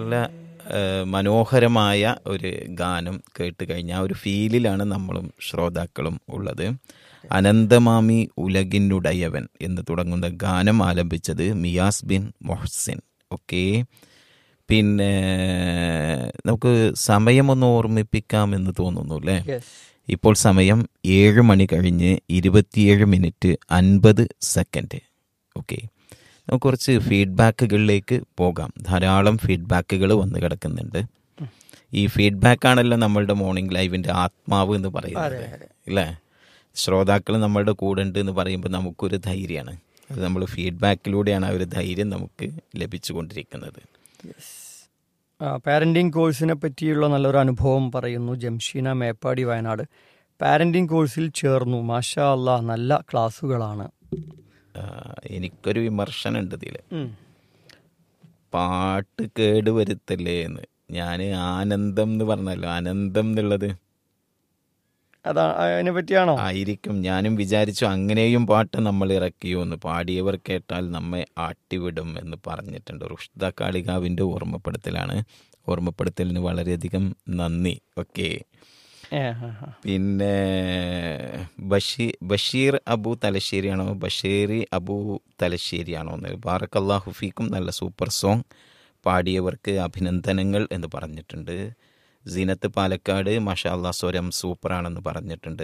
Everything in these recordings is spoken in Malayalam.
നല്ല ഏഹ്, മനോഹരമായ ഒരു ഗാനം കേട്ട് കഴിഞ്ഞ ആ ഒരു ഫീലിലാണ് നമ്മളും ശ്രോതാക്കളും ഉള്ളത് അനന്തമാമി ഉലകിനുടയവൻ എന്ന് തുടങ്ങുന്ന ഗാനം ആലപിച്ചത് മിയാസ് ബിൻ മൊഹ്സിൻ ഓക്കെ പിന്നെ നമുക്ക് സമയമൊന്ന് ഓർമ്മിപ്പിക്കാമെന്ന് തോന്നുന്നു അല്ലേ യെസ് ഇപ്പോൾ സമയം ഏഴ് മണി കഴിഞ്ഞ് ഇരുപത്തിയേഴ് മിനിറ്റ് അൻപത് സെക്കൻഡ് ഓക്കെ നമുക്ക് കുറച്ച് ഫീഡ്ബാക്കുകളിലേക്ക് പോകാം ധാരാളം ഫീഡ്ബാക്കുകൾ വന്ന് കിടക്കുന്നുണ്ട് ഈ ഫീഡ്ബാക്ക് ആണല്ലോ നമ്മളുടെ മോർണിംഗ് ലൈവിൻ്റെ ആത്മാവ് എന്ന് പറയുന്നത് അല്ലേ ശ്രോതാക്കൾ നമ്മളുടെ കൂടെ ഉണ്ട് എന്ന് പറയുമ്പോൾ നമുക്കൊരു ധൈര്യമാണ് അത് നമ്മൾ ഫീഡ്ബാക്കിലൂടെയാണ് ആ ഒരു ധൈര്യം നമുക്ക് ലഭിച്ചുകൊണ്ടിരിക്കുന്നത് പാരൻറ്റിങ് കോഴ്സിനെ പറ്റിയുള്ള നല്ലൊരു അനുഭവം പറയുന്നു ജംഷീന മേപ്പാടി വയനാട് പാരൻറ്റിങ് കോഴ്സിൽ ചേർന്നു മാഷാ അല്ലാ നല്ല ക്ലാസ്സുകളാണ് ആ, എനിക്കൊരു വിമർശനം ഉണ്ട് ഇതിൽ ഉം. പാട്ട് കേടുവരുത്തല്ലേ എന്ന് ഞാൻ ആനന്ദം എന്ന് പറഞ്ഞല്ലോ ആനന്ദം എന്നുള്ളത് അതാ അതിനെ പറ്റിയാണോ ആയിരിക്കും ഞാനും വിചാരിച്ചു അങ്ങനെയും പാട്ട് നമ്മൾ ഇറക്കിയോ എന്ന് പാടിയവർ കേട്ടാൽ നമ്മെ ആട്ടിവിടും എന്ന് പറഞ്ഞിട്ടുണ്ട് റുഷ്ദ കാളികാവിൻ്റെ ഓർമ്മപ്പെടുത്തലാണ് ഓർമ്മപ്പെടുത്തലിന് വളരെയധികം നന്ദി ഓക്കെ ഏ, ആ, ആ. പിന്നെ ബഷീ ബഷീർ അബു തലശ്ശേരിയാണോ ബഷീറി അബു തലശ്ശേരിയാണോ എന്ന് ബാറക്കല്ലാഹു ഫീക്കും നല്ല സൂപ്പർ സോങ് പാടിയവർക്ക് അഭിനന്ദനങ്ങൾ എന്ന് പറഞ്ഞിട്ടുണ്ട് സീനത്ത് പാലക്കാട് മഷാല്ല സ്വരം സൂപ്പറാണെന്ന് പറഞ്ഞിട്ടുണ്ട്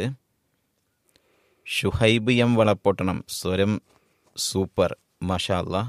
ഷുഹൈബ് എം വളപ്പൊട്ടണം സ്വരം സൂപ്പർ മഷാല്ല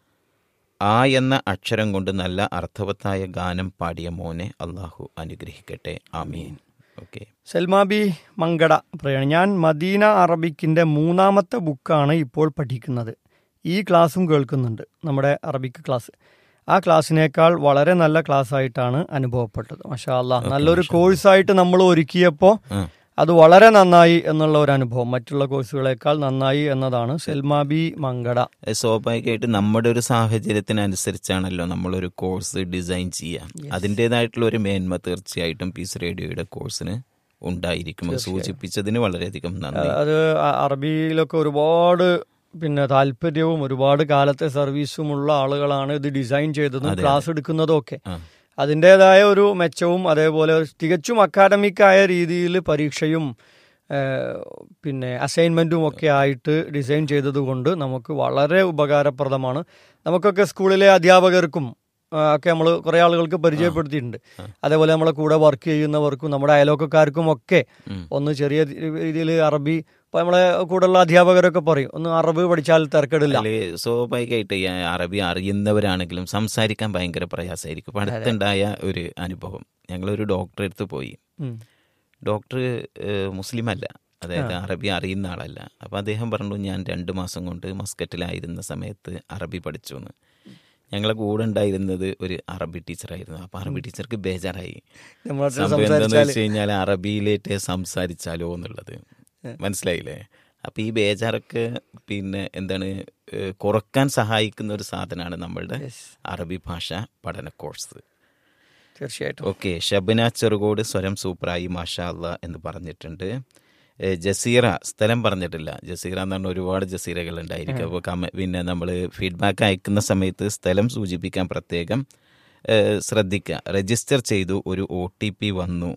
ആ എന്ന അക്ഷരം കൊണ്ട് നല്ല അർത്ഥവത്തായ ഗാനം പാടിയ മോനെ അള്ളാഹു അനുഗ്രഹിക്കട്ടെ ആമീൻ ഓക്കെ സൽമാബി മങ്കട പറയാണ് ഞാൻ മദീന അറബിക്കിൻ്റെ മൂന്നാമത്തെ ബുക്കാണ് ഇപ്പോൾ പഠിക്കുന്നത് ഈ ക്ലാസ്സും കേൾക്കുന്നുണ്ട് നമ്മുടെ അറബിക്ക് ക്ലാസ് ആ ക്ലാസ്സിനേക്കാൾ വളരെ നല്ല ക്ലാസ് ആയിട്ടാണ് അനുഭവപ്പെട്ടത് മഷാ അല്ലാ നല്ലൊരു കോഴ്സായിട്ട് നമ്മൾ ഒരുക്കിയപ്പോൾ ആ. അത് വളരെ നന്നായി എന്നുള്ള ഒരു അനുഭവം മറ്റുള്ള കോഴ്സുകളേക്കാൾ നന്നായി എന്നതാണ് സെൽമാബി മങ്കട അത് സ്വാഭാവികമായിട്ട് നമ്മുടെ ഒരു സാഹചര്യത്തിനനുസരിച്ചാണല്ലോ നമ്മളൊരു കോഴ്സ് ഡിസൈൻ ചെയ്യുക അതിൻ്റെതായിട്ടുള്ള ഒരു മേന്മ തീർച്ചയായിട്ടും പീസ് റേഡിയോയുടെ കോഴ്സിന് ഉണ്ടായിരിക്കും അത് സൂചിപ്പിച്ചതിന് വളരെയധികം നന്ദി അത് അ- അറബിയിലൊക്കെ ഒരുപാട് പിന്നെ താല്പര്യവും ഒരുപാട് കാലത്തെ സർവീസുമുള്ള ആളുകളാണ് ഇത് ഡിസൈൻ ചെയ്തതും ക്ലാസ് എടുക്കുന്നതും ഒക്കെ ആ. അതിൻ്റെതായ ഒരു മെച്ചവും അതേപോലെ തികച്ചും അക്കാഡമിക്കായ രീതിയിൽ പരീക്ഷയും ഏഹ്, പിന്നെ അസൈൻമെൻറ്റും ഒക്കെ ആയിട്ട് ഡിസൈൻ ചെയ്തതുകൊണ്ട് നമുക്ക് വളരെ ഉപകാരപ്രദമാണ് നമുക്കൊക്കെ സ്കൂളിലെ അധ്യാപകർക്കും ആ, ഒക്കെ നമ്മൾ കുറേ ആളുകൾക്ക് പരിചയപ്പെടുത്തിയിട്ടുണ്ട് അതേപോലെ നമ്മളെ കൂടെ വർക്ക് ചെയ്യുന്നവർക്കും നമ്മുടെ അയലോക്കക്കാർക്കും ഒക്കെ ഉം. ഒന്ന് ചെറിയ രീതിയിൽ അറബി ഇപ്പൊ നമ്മളെ കൂടെയുള്ള അധ്യാപകരൊക്കെ പറയും ഒന്ന് അറബ് പഠിച്ചാൽ തിരക്കേടില്ല അതില് സ്വാഭാവികമായിട്ട് ഈ അറബി അറിയുന്നവരാണെങ്കിലും സംസാരിക്കാൻ ഭയങ്കര പ്രയാസമായിരിക്കും ഇപ്പം അടുത്തുണ്ടായ ഒരു അനുഭവം ഞങ്ങളൊരു ഡോക്ടറെ അടുത്ത് പോയി ഉം. ഡോക്ടർ ഏഹ്, മുസ്ലിം അല്ല അതായത് അറബി അറിയുന്ന ആളല്ല അപ്പോൾ അദ്ദേഹം പറഞ്ഞു ഞാൻ രണ്ട് മാസം കൊണ്ട് മസ്കറ്റിലായിരുന്ന സമയത്ത് അറബി പഠിച്ചു എന്ന് ഞങ്ങളെ കൂടെ ഉണ്ടായിരുന്നത് ഒരു അറബി ടീച്ചറായിരുന്നു അപ്പോൾ അറബി ടീച്ചർക്ക് ബേജാറായി നമ്മളടുത്ത് സംഭവം എന്താണെന്ന് സംസാരിച്ചാല് വെച്ച് കഴിഞ്ഞാൽ അറബിയിലേറ്റ് സംസാരിച്ചാലോ എന്നുള്ളത് മനസ്സിലായില്ലേ അപ്പോൾ ഈ ബേജാറൊക്കെ പിന്നെ എന്താണ് ഏഹ്, കുറക്കാൻ സഹായിക്കുന്ന ഒരു സാധനമാണ് നമ്മളുടെ Yes. അറബി ഭാഷ പഠന കോഴ്സ് തീർച്ചയായിട്ടും ഓക്കെ ഷബന ചെറുകോട് സ്വരം സൂപ്പറായി മാഷാ അല്ലാ എന്ന് പറഞ്ഞിട്ടുണ്ട് ഏ, ജസീറ സ്ഥലം പറഞ്ഞിട്ടില്ല ജസീറ എന്ന് പറഞ്ഞ ഒരുപാട് ജസീറകൾ ഉണ്ടായിരിക്കും അപ്പോൾ കമ പിന്നെ നമ്മൾ ഫീഡ്ബാക്ക് അയക്കുന്ന സമയത്ത് സ്ഥലം സൂചിപ്പിക്കാൻ പ്രത്യേകം ഏ, ശ്രദ്ധിക്കുക രജിസ്റ്റർ ചെയ്തു ഒരു ഒ ടി പി വന്നു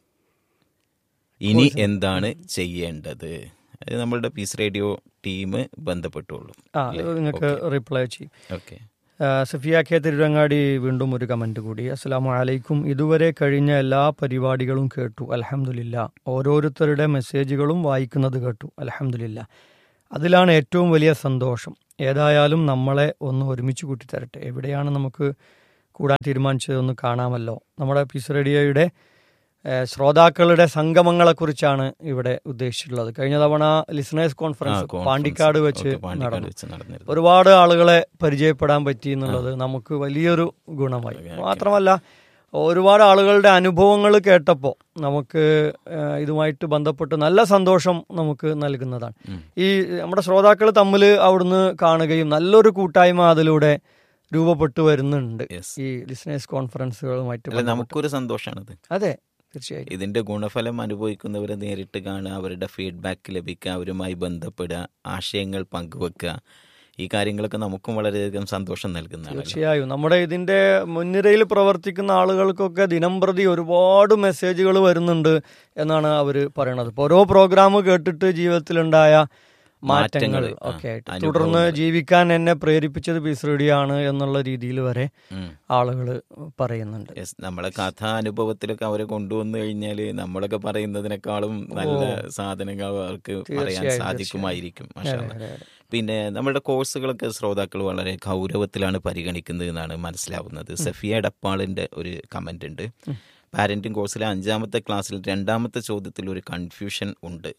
ഇനി എന്താണ് ചെയ്യേണ്ടത് അത് നമ്മളുടെ പീസ് റേഡിയോ ടീം ബന്ധപ്പെട്ടുള്ളൂ ആ ഇത് നിങ്ങൾക്ക് റിപ്ലൈ ചെയ്യും ഓക്കെ ആ, സഫിയ കെ തിരുരങ്ങാടി വീണ്ടും ഒരു കമന്റ് കൂടി അസ്സലാമു അലൈക്കും ഇതുവരെ കഴിഞ്ഞ എല്ലാ പരിപാടികളും കേട്ടു അലഹമുല്ല ഓരോരുത്തരുടെ മെസ്സേജുകളും വായിക്കുന്നത് കേട്ടു അലഹമുല്ല അതിലാണ് ഏറ്റവും വലിയ സന്തോഷം ഏതായാലും നമ്മളെ ഒന്ന് ഒരുമിച്ച് കൂട്ടിത്തരട്ടെ എവിടെയാണ് നമുക്ക് കൂടാൻ തീരുമാനിച്ചതൊന്ന് കാണാമല്ലോ നമ്മുടെ പീസ് റേഡിയോയുടെ ഏഹ്, ശ്രോതാക്കളുടെ സംഗമങ്ങളെക്കുറിച്ചാണ് ഇവിടെ ഉദ്ദേശിച്ചിട്ടുള്ളത് കഴിഞ്ഞ തവണ ലിസണേഴ്സ് കോൺഫറൻസ് പാണ്ടിക്കാട് വെച്ച് പാണ്ടിക്കാട് നടന്നു വെച്ച് നടന്നിരുന്നു ഒരുപാട് ആളുകളെ പരിചയപ്പെടാൻ പറ്റി എന്നുള്ളത് നമുക്ക് വലിയൊരു ഗുണമായി മാത്രമല്ല ഒരുപാട് ആളുകളുടെ അനുഭവങ്ങൾ കേട്ടപ്പോൾ നമുക്ക് ഏഹ്, ഇതുമായിട്ട് ബന്ധപ്പെട്ട് നല്ല സന്തോഷം നമുക്ക് നൽകുന്നതാണ് ഉം. ഈ നമ്മുടെ ശ്രോതാക്കൾ തമ്മിൽ അവിടുന്ന് കാണുകയും നല്ലൊരു കൂട്ടായ്മ അതിലൂടെ രൂപപ്പെട്ടു വരുന്നുണ്ട് Yes. ഈ ലിസണേഴ്സ് കോൺഫറൻസുകളുമായിട്ട് അല്ല ബന്ധപ്പെട്ട്. നമുക്കൊരു സന്തോഷമാണത് അതെ തീർച്ചയായും ഇതിന്റെ ഗുണഫലം അനുഭവിക്കുന്നവരെ നേരിട്ട് കാണുക അവരുടെ ഫീഡ്ബാക്ക് ലഭിക്കുക അവരുമായി ബന്ധപ്പെടുക ആശയങ്ങൾ പങ്കുവെക്കുക ഈ കാര്യങ്ങളൊക്കെ നമുക്കും വളരെയധികം സന്തോഷം നൽകുന്നതാണ് തീർച്ചയായും നമ്മുടെ ഇതിന്റെ മുൻനിരയിൽ പ്രവർത്തിക്കുന്ന ആളുകൾക്കൊക്കെ ദിനം പ്രതി ഒരുപാട് മെസ്സേജുകൾ വരുന്നുണ്ട് എന്നാണ് അവർ പറയണത് ഇപ്പോൾ ഓരോ പ്രോഗ്രാം കേട്ടിട്ട് ജീവിതത്തിലുണ്ടായ മാറ്റങ്ങൾ മാറ്റങ്ങള്, ആ, ഒക്കെ ആയിട്ട് അനുഭവങ്ങള്. തുടർന്ന് ജീവിക്കാൻ എന്നെ പ്രേരിപ്പിച്ചത് പിസ്രഡിയാണ് എന്നുള്ള രീതിയിൽ വരെ ഉം. ആളുകൾ പറയുന്നുണ്ട് Yes, നമ്മളെ കഥാനുഭവത്തിലൊക്കെ അവരെ കൊണ്ടുവന്നു കഴിഞ്ഞാല് നമ്മളൊക്കെ പറയുന്നതിനേക്കാളും നല്ല സാധനങ്ങൾ അവർക്ക് പറയാൻ തീർച്ചയായും, സാധിക്കുമായിരിക്കും മാഷാ അതെ, അല്ലാ. അതെ, അതെ. പിന്നെ നമ്മുടെ കോഴ്സുകളൊക്കെ ശ്രോതാക്കൾ വളരെ ഗൗരവത്തിലാണ് പരിഗണിക്കുന്നത് എന്നാണ് മനസ്സിലാവുന്നത് സഫിയ എടപ്പാളിന്റെ ഒരു കമന്റ് ഉണ്ട് പാരന്റിംഗ് കോഴ്സിലെ അഞ്ചാമത്തെ ക്ലാസ്സിൽ രണ്ടാമത്തെ ചോദ്യത്തിൽ ഒരു കൺഫ്യൂഷൻ ഉണ്ട്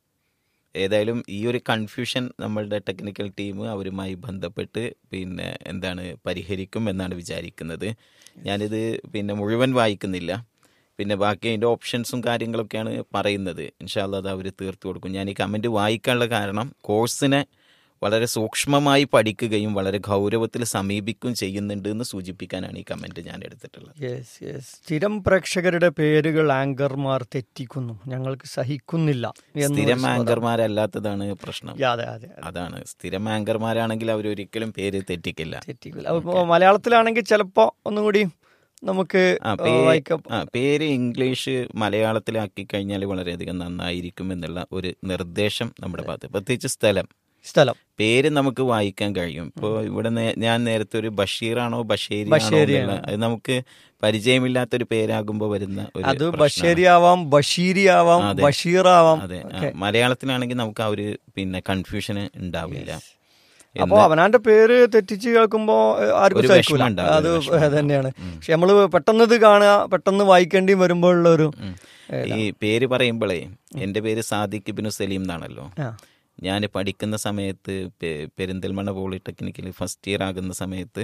ഏതായാലും ഈ ഒരു കൺഫ്യൂഷൻ നമ്മളുടെ ടെക്നിക്കൽ ടീം അവരുമായി ബന്ധപ്പെട്ട് പിന്നെ എന്താണ് പരിഹരിക്കും എന്നാണ് വിചാരിക്കുന്നത് ഞാനിത് പിന്നെ മുഴുവൻ വായിക്കുന്നില്ല പിന്നെ ബാക്കി അതിൻ്റെ ഓപ്ഷൻസും കാര്യങ്ങളൊക്കെയാണ് പറയുന്നത് ഇൻഷാല്ല അത് അവർ തീർത്തു കൊടുക്കും ഞാൻ ഈ കമൻറ്റ് വായിക്കാനുള്ള കാരണം കോഴ്സിനെ വളരെ സൂക്ഷ്മമായി പഠിക്കുകയും വളരെ ഗൗരവത്തിൽ സമീപിക്കുകയും ചെയ്യുന്നുണ്ട് എന്ന് സൂചിപ്പിക്കാനാണ് ഈ കമൻറ്റ് ഞാൻ എടുത്തിട്ടുള്ളത് യെസ് യെസ് സ്ഥിരം പ്രേക്ഷകരുടെ പേരുകൾ ആങ്കർമാർ തെറ്റിക്കുന്നു ഞങ്ങൾക്ക് സഹിക്കുന്നില്ല എന്നൊരു സ്ഥിരം സ്വരം. ആങ്കർമാരല്ലാത്തതാണ് പ്രശ്നം യാ, അതെ അതെ അതെ. അതാണ് സ്ഥിരം ആങ്കർമാരാണെങ്കിൽ അവരൊരിക്കലും പേര് തെറ്റിക്കില്ല തെറ്റിക്കില്ല അപ്പൊ മലയാളത്തിലാണെങ്കിൽ ചിലപ്പോ ഒന്നും കൂടി നമുക്ക് ആ, പേ- വായിക്കാം ആ, പേര് ഇംഗ്ലീഷ് മലയാളത്തിലാക്കി കഴിഞ്ഞാൽ വളരെയധികം നന്നായിരിക്കും എന്നുള്ള ഒരു നിർദ്ദേശം നമ്മുടെ ഭാഗത്ത് പ്രത്യേകിച്ച് സ്ഥലം സ്ഥലം പേര് നമുക്ക് വായിക്കാൻ കഴിയും ഇപ്പോൾ ഇവിടെ നേ- ഞാൻ നേരത്തെ ഒരു ബഷീറാണോ ബഷേരി ബഷേരിയാണ്. അത് നമുക്ക് പരിചയമില്ലാത്തൊരു പേരാകുമ്പോൾ വരുന്ന ഒരു അത് പ്രശ്നമാണ്. ബഷേരി ആവാം ബഷീരി ആവാം അതെ. ബഷീർ ആവാം അതെ ആ, മലയാളത്തിലാണെങ്കിൽ നമുക്ക് ആ ഒരു പിന്നെ കൺഫ്യൂഷൻ ഉണ്ടാവില്ല അപ്പൊ അവനാന്റെ പേര് തെറ്റിച്ച് കേൾക്കുമ്പോ ഏഹ്, ആർക്കും ഒരു സഹിക്കൂല വിഷമം ഉണ്ടാവും, അത് ഒരു വിഷമം തന്നെയാണ് പക്ഷെ നമ്മള് പെട്ടെന്ന് ഇത് കാണുക പെട്ടെന്ന് വായിക്കേണ്ടി വരുമ്പോഴുള്ള ഒരു ഉം. ഈ പേര് പറയുമ്പോഴേ എൻ്റെ പേര് സാദിഖ് ഇബ്നു സലീം എന്നാണല്ലോ ആ, ഞാൻ പഠിക്കുന്ന സമയത്ത് പെ- പെരിന്തൽമണ്ണ പോളിടെക്നിക്കിൽ ഫസ്റ്റ് ഇയർ ആകുന്ന സമയത്ത്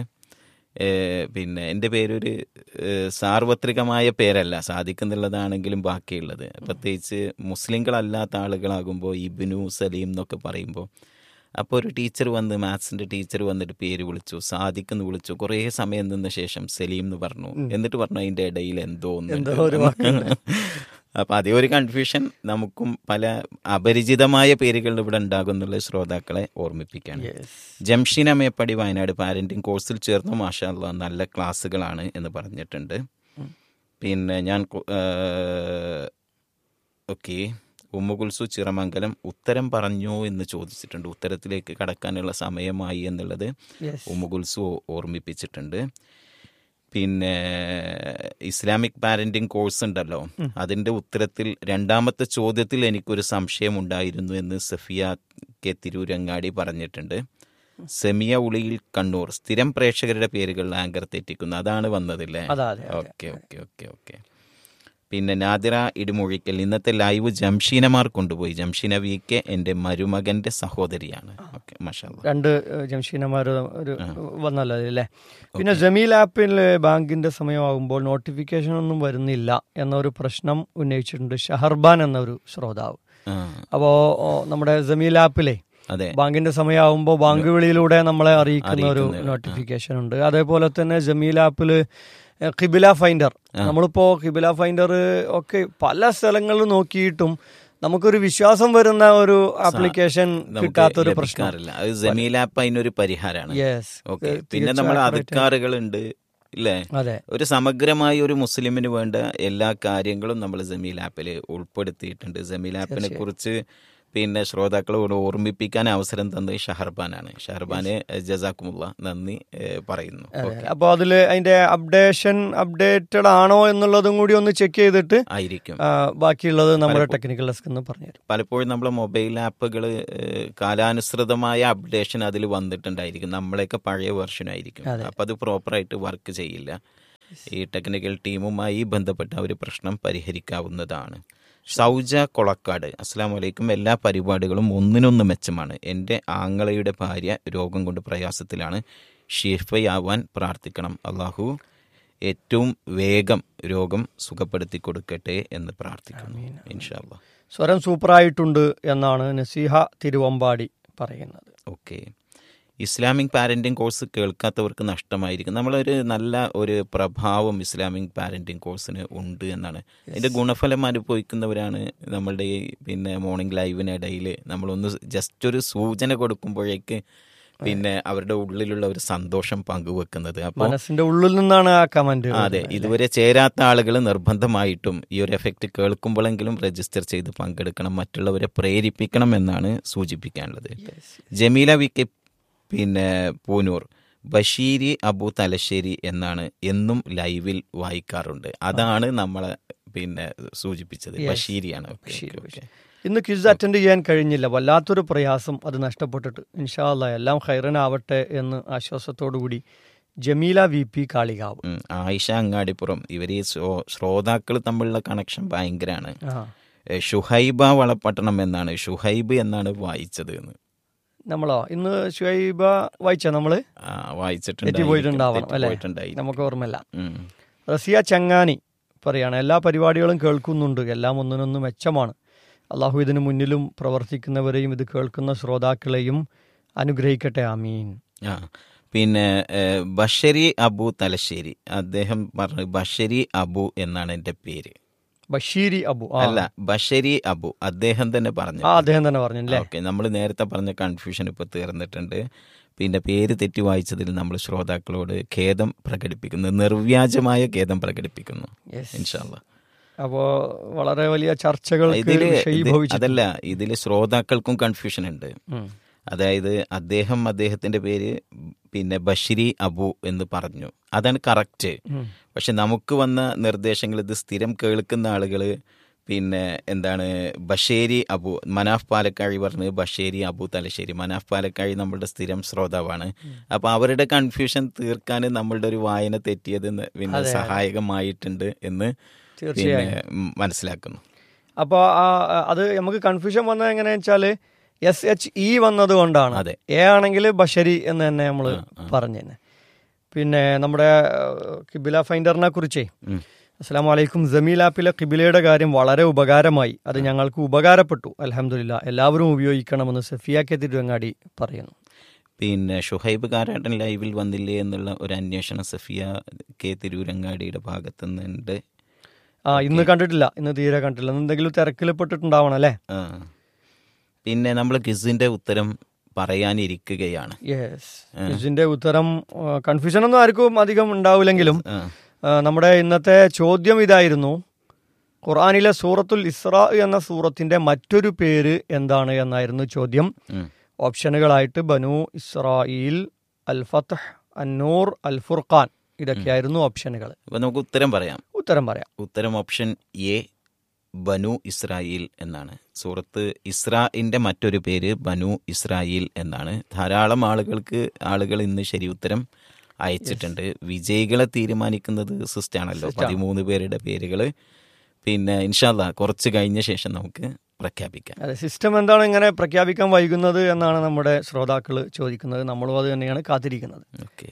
ഏഹ്, പിന്നെ എൻ്റെ പേരൊരു ഏഹ്, സാർവത്രികമായ പേരല്ല സാധിക്കുന്നുള്ളതാണെങ്കിലും ബാക്കിയുള്ളത് പ്രത്യേകിച്ച് മുസ്ലിങ്ങളല്ലാത്ത ആളുകളാകുമ്പോൾ ഇബിനു സലീം എന്നൊക്കെ പറയുമ്പോൾ അപ്പോൾ ഒരു ടീച്ചർ വന്ന് മാത്സിൻ്റെ ടീച്ചർ വന്നിട്ട് പേര് വിളിച്ചു സാദിക്കെന്ന് വിളിച്ചു കുറേ സമയം നിന്ന ശേഷം സലീം എന്ന് പറഞ്ഞു എന്നിട്ട് പറഞ്ഞു അതിൻ്റെ ഇടയിൽ എന്തോ ഒന്ന് എന്തോ ഉണ്ട്. ഒരു വാക്കുണ്ട്. അപ്പൊ അതേ ഒരു കൺഫ്യൂഷൻ നമുക്കും പല അപരിചിതമായ പേരുകൾ ഇവിടെ ഉണ്ടാകും എന്നുള്ള ശ്രോതാക്കളെ ഓർമ്മിപ്പിക്കുകയാണ് yes. ജംഷീൻ അമയപ്പടി വയനാട് പാരന്റിംഗ് കോഴ്സിൽ ചേർന്നു മാഷാല്ല നല്ല ക്ലാസ്സുകളാണ് എന്ന് പറഞ്ഞിട്ടുണ്ട് പിന്നെ ഞാൻ ഓക്കെ ഉമ്മുകുൽസു ചിറമംഗലം ഉത്തരം പറഞ്ഞോ എന്ന് ചോദിച്ചിട്ടുണ്ട് ഉത്തരത്തിലേക്ക് കടക്കാനുള്ള സമയമായി എന്നുള്ളത് Yes. ഉമ്മുകുൽസു ഓർമ്മിപ്പിച്ചിട്ടുണ്ട് പിന്നെ ഇസ്ലാമിക് പാരന്റിംഗ് കോഴ്സ് ഉണ്ടല്ലോ അതിന്റെ ഉത്തരത്തിൽ രണ്ടാമത്തെ ചോദ്യത്തിൽ എനിക്കൊരു സംശയം ഉണ്ടായിരുന്നു എന്ന് സഫിയ കെ തിരൂരങ്ങാടി പറഞ്ഞിട്ടുണ്ട് സെമിയ ഉളിയിൽ കണ്ണൂർ സ്ഥിരം പ്രേക്ഷകരുടെ പേരുകൾ ആങ്കർ തെറ്റിക്കുന്നു അതാണ് വന്നതില്ലേ അതാ, അതെ, അതെ. ഓക്കെ ഓക്കെ ഓക്കെ ഓക്കെ പിന്നെ നാദിറ ഇടിമൊഴിക്കൽ ഇന്നത്തെ ലൈവ് ജംഷീനമാർ കൊണ്ടുപോയി ജംഷീന വി കെ എൻ്റെ മരുമകന്റെ സഹോദരിയാണ് ഓക്കെ മഷാല്ല രണ്ട് ഏഹ്, ജംഷീനമാര് ഒരു വന്നല്ലോ അല്ലേ പിന്നെ ജമീൽ ആപ്പിൽ ബാങ്കിന്റെ സമയമാകുമ്പോൾ നോട്ടിഫിക്കേഷൻ ഒന്നും വരുന്നില്ല എന്നൊരു പ്രശ്നം ഉന്നയിച്ചിട്ടുണ്ട് ഷഹർബാൻ എന്നൊരു ശ്രോതാവ് ആ, അപ്പോ ഓ, നമ്മുടെ ജമീൽ ആപ്പിലെ അതെ ബാങ്കിന്റെ സമയമാകുമ്പോൾ ബാങ്ക് വിളിയിലൂടെ നമ്മളെ അറിയിക്കുന്ന ഒരു അറിയിക്കുന്ന, നോട്ടിഫിക്കേഷൻ ഉണ്ട് അതേപോലെ തന്നെ ജമീൽ ആപ്പില് ഏഹ്, ഖിബില ഫൈൻഡർ നമ്മളിപ്പോ ഖിബില ഫൈൻഡർ ഒക്കെ പല സ്ഥലങ്ങളിൽ നോക്കിയിട്ടും നമുക്കൊരു വിശ്വാസം വരുന്ന ഒരു ആപ്ലിക്കേഷൻ നമുക്ക് കിട്ടാത്തൊരു പ്രശ്നം ലഭിക്കാറില്ല അത് ജമീൽ ആപ്പ് അതിനൊരു പരിഹാരമാണ് യെസ് ഓക്കെ പിന്നെ നമ്മൾ അധികാറുകൾ ഉണ്ട് ഇല്ലേ അതെ ഒരു സമഗ്രമായ ഒരു മുസ്ലിമിന് വേണ്ട എല്ലാ കാര്യങ്ങളും നമ്മൾ ജമീൽ ആപ്പിൽ ഉൾപ്പെടുത്തിയിട്ടുണ്ട് ജമീൽ ആപ്പിനെ കുറിച്ച് പിന്നെ ശ്രോതാക്കളോട് ഓർമ്മിപ്പിക്കാൻ അവസരം തന്നത് ഷഹർബാനാണ് ഷഹർബാന് ജസാക്കുമുള്ള നന്ദി ഏഹ്, പറയുന്നു ഓക്കെ അപ്പോൾ അതിൽ അതിന്റെ അപ്ഡേഷൻ അപ്ഡേറ്റഡ് ആണോ എന്നുള്ളതും കൂടി ഒന്ന് ചെക്ക് ചെയ്തിട്ട് ആയിരിക്കും ആ, ബാക്കിയുള്ളത് നമ്മുടെ ടെക്നിക്കൽ ഡെസ്ക് എന്ന് പറഞ്ഞുതരും പലപ്പോഴും നമ്മൾ മൊബൈൽ ആപ്പുകൾ കാലാനുസൃതമായ അപ്ഡേഷൻ അതിൽ വന്നിട്ടുണ്ടായിരിക്കും നമ്മളെയൊക്കെ പഴയ വെർഷനായിരിക്കും അപ്പം അത് പ്രോപ്പറായിട്ട് വർക്ക് ചെയ്യില്ല ഈ ടെക്നിക്കൽ ടീമുമായി ബന്ധപ്പെട്ട ഒരു പ്രശ്നം പരിഹരിക്കാവുന്നതാണ് സൗജ കൊളക്കാട് അസ്സാം വലൈക്കും എല്ലാ പരിപാടികളും ഒന്നിനൊന്ന് മെച്ചമാണ് എൻ്റെ ആങ്ങളയുടെ ഭാര്യ രോഗം കൊണ്ട് പ്രയാസത്തിലാണ് ഷിഫയാവാൻ പ്രാർത്ഥിക്കണം അള്ളാഹു ഏറ്റവും വേഗം രോഗം സുഖപ്പെടുത്തി കൊടുക്കട്ടെ എന്ന് പ്രാർത്ഥിക്കുന്നു ഇൻഷാല്ലാ സ്വരം സൂപ്പറായിട്ടുണ്ട് എന്നാണ് നസീഹ തിരുവമ്പാടി പറയുന്നത് ഓക്കെ ഇസ്ലാമിക് പാരന്റിംഗ് കോഴ്സ് കേൾക്കാത്തവർക്ക് നഷ്ടമായിരിക്കും നമ്മളൊരു നല്ല ഒരു പ്രഭാവം ഇസ്ലാമിക് പാരന്റിംഗ് കോഴ്സിന് ഉണ്ട് എന്നാണ് അതിന്റെ ഗുണഫലം അനുഭവിക്കുന്നവരാണ് നമ്മളുടെ ഈ പിന്നെ മോർണിംഗ് ലൈവിനിടയിൽ നമ്മളൊന്ന് ജസ്റ്റ് ഒരു സൂചന കൊടുക്കുമ്പോഴേക്ക് പിന്നെ അവരുടെ ഉള്ളിലുള്ള ഒരു സന്തോഷം പങ്കുവെക്കുന്നത് അപ്പോൾ മനസ്സിന്റെ ഉള്ളിൽ നിന്നാണ് ആ കമന്റ് അതെ ഇതുവരെ ചേരാത്ത ആളുകൾ നിർബന്ധമായിട്ടും ഈ ഒരു എഫക്റ്റ് കേൾക്കുമ്പോഴെങ്കിലും രജിസ്റ്റർ ചെയ്ത് പങ്കെടുക്കണം മറ്റുള്ളവരെ പ്രേരിപ്പിക്കണം എന്നാണ് സൂചിപ്പിക്കാനുള്ളത് ജമീല വി കെ പിന്നെ പൂനൂർ ബഷീരി അബു തലശ്ശേരി എന്നാണ് എന്നും ലൈവിൽ വായിക്കാറുണ്ട് അതാണ് നമ്മളെ പിന്നെ സൂചിപ്പിച്ചത് ബഷീരിയാണ് ഓക്കെ, ഓക്കെ, ഓക്കെ. ഇന്ന് ക്വിസ് അറ്റൻഡ് ചെയ്യാൻ കഴിഞ്ഞില്ല വല്ലാത്തൊരു പ്രയാസം അത് നഷ്ടപ്പെട്ടിട്ട് ഇൻഷാല്ല എല്ലാം ഹൈറനാവട്ടെ എന്ന് ആശ്വാസത്തോടുകൂടി ജമീല വി പി കാളികാവ് ഉം, ആയിഷ അങ്ങാടിപ്പുറം ഇവർ ഈ ശ്രോതാക്കൾ തമ്മിലുള്ള കണക്ഷൻ ഭയങ്കരമാണ് ആ ഷുഹൈബ വളപ്പട്ടണം എന്നാണ് ഷുഹൈബ് എന്നാണ് വായിച്ചത് എന്ന് നമ്മളോ ഇന്ന് ഷുഹൈബ വായിച്ച നമ്മള് ആ, വായിച്ചിട്ടുണ്ട് തെറ്റിപ്പോയിട്ടുണ്ടാവണം അല്ലെ തെറ്റിപ്പോയിട്ടുണ്ടായി. നമുക്ക് ഓർമ്മയില്ല ഉം. റസിയ ചങ്ങാനി പറയാണ് എല്ലാ പരിപാടികളും കേൾക്കുന്നുണ്ട് എല്ലാം ഒന്നിനൊന്ന് മെച്ചമാണ് അള്ളാഹു ഇതിന് മുന്നിലും പ്രവർത്തിക്കുന്നവരെയും ഇത് കേൾക്കുന്ന ശ്രോതാക്കളെയും അനുഗ്രഹിക്കട്ടെ ആമീൻ ആ പിന്നെ ഏഹ്, ബഷരി അബു തലശ്ശേരി അദ്ദേഹം പറഞ്ഞു ബഷരി അബു എന്നാണ് എൻ്റെ പേര് ബഷീരി അബു ആ അല്ല ബഷരി അബു അദ്ദേഹം തന്നെ പറഞ്ഞു ആ അദ്ദേഹം തന്നെ പറഞ്ഞു അല്ലേ ഓക്കെ നമ്മൾ നേരത്തെ പറഞ്ഞ കൺഫ്യൂഷൻ ഇപ്പോൾ തീർന്നിട്ടുണ്ട് പിന്നെ പേര് തെറ്റി വായിച്ചതിൽ നമ്മൾ ശ്രോതാക്കളോട് ഖേദം പ്രകടിപ്പിക്കുന്നു നിർവ്യാജമായ ഖേദം പ്രകടിപ്പിക്കുന്നു Yes. ഇൻഷാല്ല അപ്പോ വളരെ വലിയ ചർച്ചകൾക്ക് ഇതില് ഇത് വിഷയീഭവിച്ചു അതല്ല ഇതിൽ ശ്രോതാക്കൾക്കും കൺഫ്യൂഷൻ ഉണ്ട് ഉം. അതായത് അദ്ദേഹം അദ്ദേഹത്തിന്റെ പേര് പിന്നെ ബഷരി അബു എന്ന് പറഞ്ഞു അതാണ് കറക്റ്റ് ഉം. പക്ഷെ നമുക്ക് വന്ന നിർദ്ദേശങ്ങൾ ഇത് സ്ഥിരം കേൾക്കുന്ന ആളുകൾ പിന്നെ എന്താണ് ബഷേരി അബു മനാഫ് പാലക്കാഴി പറഞ്ഞ് ബഷേരി അബു തലശ്ശേരി മനാഫ് പാലക്കാഴി നമ്മളുടെ സ്ഥിരം ശ്രോതാവാണ് അപ്പൊ അവരുടെ കൺഫ്യൂഷൻ തീർക്കാൻ നമ്മളുടെ ഒരു വായന തെറ്റിയത് ന്ന് പിന്നെ സഹായകമായിട്ടുണ്ട് എന്ന് പിന്നെ ഉം, മനസ്സിലാക്കുന്നു അപ്പൊ ആ അത് നമുക്ക് കൺഫ്യൂഷൻ വന്നത് എങ്ങനെയാ വെച്ചാല് എസ് എച്ച് ഇ വന്നത് കൊണ്ടാണ് അതെ. എ ആണെങ്കിൽ ബഷരി എന്ന് തന്നെ നമ്മൾ പറഞ്ഞു തന്നെ പിന്നെ നമ്മുടെ ഏഹ്, കിബില ഫൈൻഡറിനെ കുറിച്ചേ ഉം. അസ്സാം വലൈക്കും ജമീൽ ആപ്പിലെ കിബിലയുടെ കാര്യം വളരെ ഉപകാരമായി അത് ഞങ്ങൾക്ക് ഉപകാരപ്പെട്ടു അലഹമില്ല എല്ലാവരും ഉപയോഗിക്കണമെന്ന് സഫിയ കെ തിരുവങ്ങാടി പറയുന്നു പിന്നെ ഷുഹൈബ് കാരാട്ടൻ ലൈവിൽ വന്നില്ലേ എന്നുള്ള ഒരു അന്വേഷണം സഫിയ കെ തിരൂരങ്ങാടിയുടെ ഭാഗത്തു നിന്നുണ്ട് ആ ഇന്ന് കണ്ടിട്ടില്ല ഇന്ന് തീരെ കണ്ടിട്ടില്ല ഇന്ന് എന്തെങ്കിലും തിരക്കിൽ പെട്ടിട്ടുണ്ടാവണം അല്ലേ ആ. പിന്നെ നമ്മൾ ക്വിസിന്റെ ഉത്തരം പറയാനിരിക്കുകയാണ് യെസ് ഇതിന്റെ ഉത്തരം കൺഫ്യൂഷൻ ഒന്നും ആർക്കും അധികം ഉണ്ടാവില്ലെങ്കിലും ആ. ആ, നമ്മുടെ ഇന്നത്തെ ചോദ്യം ഇതായിരുന്നു ഖുർആനിലെ സൂറത്തുൽ ഇസ്രാ എന്ന സൂറത്തിന്റെ മറ്റൊരു പേര് എന്താണ് എന്നായിരുന്നു ചോദ്യം ഉം. ഓപ്ഷനുകളായിട്ട് ബനു ഇസ്രായിൽ അൽ ഫത്ഹ് അന്നൂർ അൽ ഫുർഖാൻ ഇതൊക്കെയായിരുന്നു ഓപ്ഷനുകൾ അപ്പൊ നമുക്ക് ഉത്തരം പറയാം ഉത്തരം പറയാം ഉത്തരം ഓപ്ഷൻ എ ബനു ഇസ്രായേൽ എന്നാണ് സൂറത്ത് ഇസ്രായിന്റെ മറ്റൊരു പേര് ബനു ഇസ്രായേൽ എന്നാണ് ധാരാളം ആളുകൾക്ക് ആളുകൾ ഇന്ന് ശരി ഉത്തരം അയച്ചിട്ടുണ്ട് വിജയികളെ തീരുമാനിക്കുന്നത് സിസ്റ്റാണല്ലോ പതിമൂന്ന് പേരുടെ പേരുകൾ പിന്നെ ഇൻഷാല്ല കുറച്ച് കഴിഞ്ഞ ശേഷം നമുക്ക് പ്രഖ്യാപിക്കാം അതെ സിസ്റ്റം എന്താണ് ഇങ്ങനെ പ്രഖ്യാപിക്കാൻ വൈകുന്നത് എന്നാണ് നമ്മുടെ ശ്രോതാക്കൾ ചോദിക്കുന്നത് നമ്മളും അത് തന്നെയാണ് കാത്തിരിക്കുന്നത് ഓക്കെ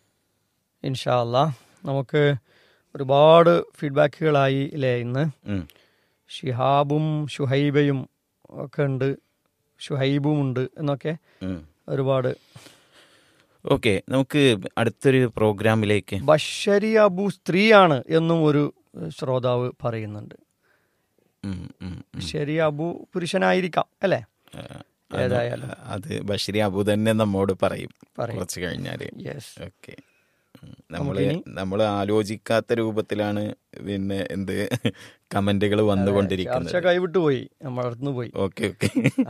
ഇൻഷാ അല്ലാ നമുക്ക് ഒരുപാട് ഫീഡ്ബാക്കുകളായി അല്ലേ ഇന്ന് ഷിഹാബും ഷുഹൈബയും ഒക്കെ ഉണ്ട് ഷുഹൈബും ഉണ്ട് എന്നൊക്കെ ഒരുപാട് ഓക്കെ നമുക്ക് അടുത്തൊരു പ്രോഗ്രാമിലേക്ക് ബഷരി അബു സ്ത്രീയാണ് എന്നും ഒരു ശ്രോതാവ് പറയുന്നുണ്ട് ഉം, ഉം, ഉം. ബഷരി അബു പുരുഷനായിരിക്കാം അല്ലേ ആ, ഏതായാലും അത് ബഷീർ അബു തന്നെ നമ്മോട് പറയും പറയും. കുറച്ച് കഴിഞ്ഞാല് യെസ് ഓക്കെ നമ്മള് നമ്മൾ ആലോചിക്കാത്ത രൂപത്തിലാണ് പിന്നെ എന്ത് കമന്റുകൾ വന്നുകൊണ്ടിരിക്കുന്നത് ചർച്ച കൈവിട്ടു പോയി നമ്മളടുന്ന് പോയി ഓക്കെ ഓക്കെ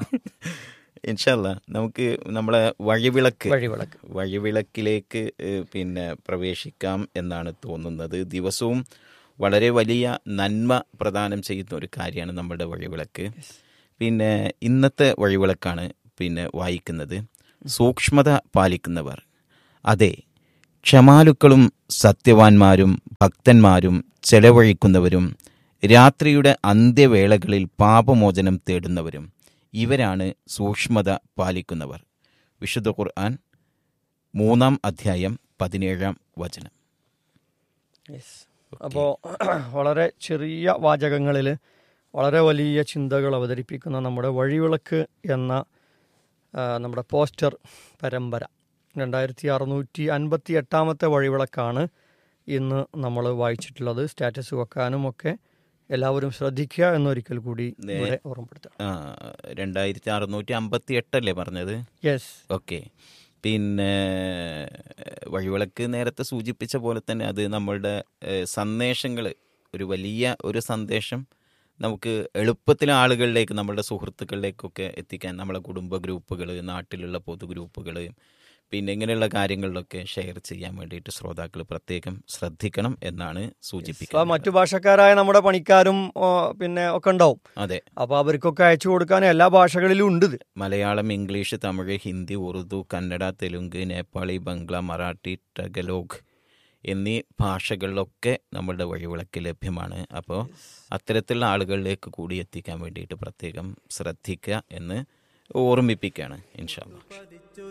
ഇൻഷല്ല നമുക്ക് നമ്മളെ വഴിവിളക്ക് വഴിവിളക്ക് വഴിവിളക്കിലേക്ക് ഏഹ്, പിന്നെ പ്രവേശിക്കാം എന്നാണ് തോന്നുന്നത് ദിവസവും വളരെ വലിയ നന്മ പ്രദാനം ചെയ്യുന്ന ഒരു കാര്യമാണ് നമ്മുടെ വഴിവിളക്ക് പിന്നെ ഇന്നത്തെ വഴിവിളക്കാണ് പിന്നെ വായിക്കുന്നത് സൂക്ഷ്മത പാലിക്കുന്നവർ അതെ ക്ഷമാലുക്കളും സത്യവാന്മാരും ഭക്തന്മാരും ചെലവഴിക്കുന്നവരും രാത്രിയുടെ അന്ത്യവേളകളിൽ പാപമോചനം തേടുന്നവരും ഇവരാണ് സൂക്ഷ്മത പാലിക്കുന്നവർ വിശുദ്ധ ഖുർആൻ മൂന്നാം അധ്യായം പതിനേഴാം വചനം യെസ് അപ്പോൾ വളരെ ചെറിയ വാചകങ്ങളിൽ വളരെ വലിയ ചിന്തകൾ അവതരിപ്പിക്കുന്ന നമ്മുടെ വഴിവിളക്ക് എന്ന ആ, നമ്മുടെ പോസ്റ്റർ പരമ്പര രണ്ടായിരത്തി അറുന്നൂറ്റി അൻപത്തി എട്ടാമത്തെ വഴിവിളക്കാണ് ഇന്ന് നമ്മൾ വായിച്ചിട്ടുള്ളത് സ്റ്റാറ്റസ് വെക്കാനും ഒക്കെ എല്ലാവരും ശ്രദ്ധിക്കുക എന്നൊരിക്കൽ കൂടി ഇവിടെ ഓർമ്മപ്പെടുത്താം ആ, രണ്ടായിരത്തി അറുന്നൂറ്റി അമ്പത്തി എട്ടല്ലേ പറഞ്ഞത് യെസ് ഓക്കെ പിന്നെ വഴിവിളക്ക് നേരത്തെ സൂചിപ്പിച്ച പോലെ തന്നെ അത് നമ്മളുടെ സന്ദേശങ്ങൾ ഒരു വലിയ ഒരു സന്ദേശം നമുക്ക് എളുപ്പത്തിൽ ആളുകളിലേക്ക് നമ്മളുടെ സുഹൃത്തുക്കളിലേക്കൊക്കെ എത്തിക്കാൻ നമ്മളെ കുടുംബ ഗ്രൂപ്പുകൾ നാട്ടിലുള്ള പൊതു ഗ്രൂപ്പുകൾ പിന്നെ ഇങ്ങനെയുള്ള കാര്യങ്ങളിലൊക്കെ ഷെയർ ചെയ്യാൻ വേണ്ടിയിട്ട് ശ്രോതാക്കൾ പ്രത്യേകം ശ്രദ്ധിക്കണം എന്നാണ് ഇപ്പൊ സൂചിപ്പിക്കുന്നത് മറ്റു ഭാഷക്കാരായ നമ്മുടെ പണിക്കാരും ഓ, പിന്നെ ഒക്കെ ഉണ്ടാവും അതെ അപ്പൊ അവർക്കൊക്കെ അയച്ചു കൊടുക്കാൻ എല്ലാ ഭാഷകളിലും ഉണ്ട് ഇത് മലയാളം ഇംഗ്ലീഷ് തമിഴ് ഹിന്ദി ഉറുദു കന്നഡ തെലുങ്ക് നേപ്പാളി ബംഗ്ല മറാഠി ടഗലോഗ് എന്നീ ഭാഷകളിലൊക്കെ നമ്മളുടെ വഴിവിളക്ക് ലഭ്യമാണ് അപ്പോൾ അത്തരത്തിലുള്ള ആളുകളിലേക്ക് കൂടി എത്തിക്കാൻ വേണ്ടിയിട്ട് പ്രത്യേകം ശ്രദ്ധിക്കുക എന്ന് ഓർമ്മിപ്പിക്കുകയാണ് ഇൻഷാല്ല